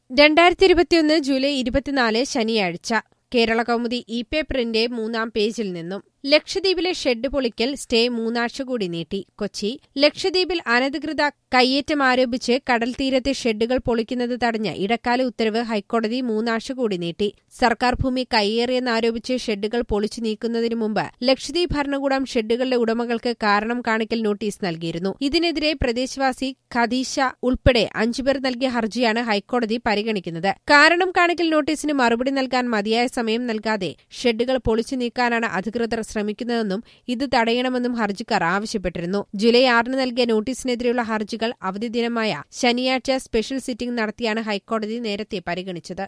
രണ്ടായിരത്തി ഇരുപത്തിയൊന്ന് ജൂലൈ ഇരുപത്തിനാല് ശനിയാഴ്ച കേരള കൗമുദി ഇ പേപ്പറിന്റെ മൂന്നാം പേജിൽ നിന്നും ലക്ഷദ്വീപിലെ ഷെഡ് പൊളിക്കൽ സ്റ്റേ മൂന്നാഴ്ച കൂടി നീട്ടി കൊച്ചി ലക്ഷദ്വീപിൽ അനധികൃത കയ്യേറ്റം ആരോപിച്ച് കടൽ തീരത്തെ ഷെഡുകൾ പൊളിക്കുന്നത് തടഞ്ഞ ഇടക്കാല ഉത്തരവ് ഹൈക്കോടതി മൂന്നാഴ്ച കൂടി നീട്ടി സർക്കാർ ഭൂമി കയ്യേറിയെന്നാരോപിച്ച് ഷെഡുകൾ പൊളിച്ചു നീക്കുന്നതിന് മുമ്പ് ലക്ഷദ്വീപ് ഭരണകൂടം ഷെഡുകളുടെ ഉടമകൾക്ക് കാരണം കാണിക്കൽ നോട്ടീസ് നൽകിയിരുന്നു ഇതിനെതിരെ പ്രദേശവാസി ഖദീഷ ഉൾപ്പെടെ അഞ്ചുപേർ നൽകിയ ഹർജിയാണ് ഹൈക്കോടതി പരിഗണിക്കുന്നത് കാരണം കാണിക്കൽ നോട്ടീസിന് മറുപടി നൽകാൻ മതിയായ സമയം നൽകാതെ ഷെഡുകൾ പൊളിച്ചു നീക്കാനാണ് അധികൃതർ ശ്രമിക്കുന്നതെന്നും ഇത് തടയണമെന്നും ഹർജിക്കാർ ആവശ്യപ്പെട്ടിരുന്നു ജൂലൈ ആറിന് നൽകിയ നോട്ടീസിനെതിരെയുള്ള ഹർജികൾ അവധി ദിനമായ ശനിയാഴ്ച സ്പെഷ്യൽ സിറ്റിംഗ് നടത്തിയാണ് ഹൈക്കോടതി നേരത്തെ പരിഗണിച്ചത്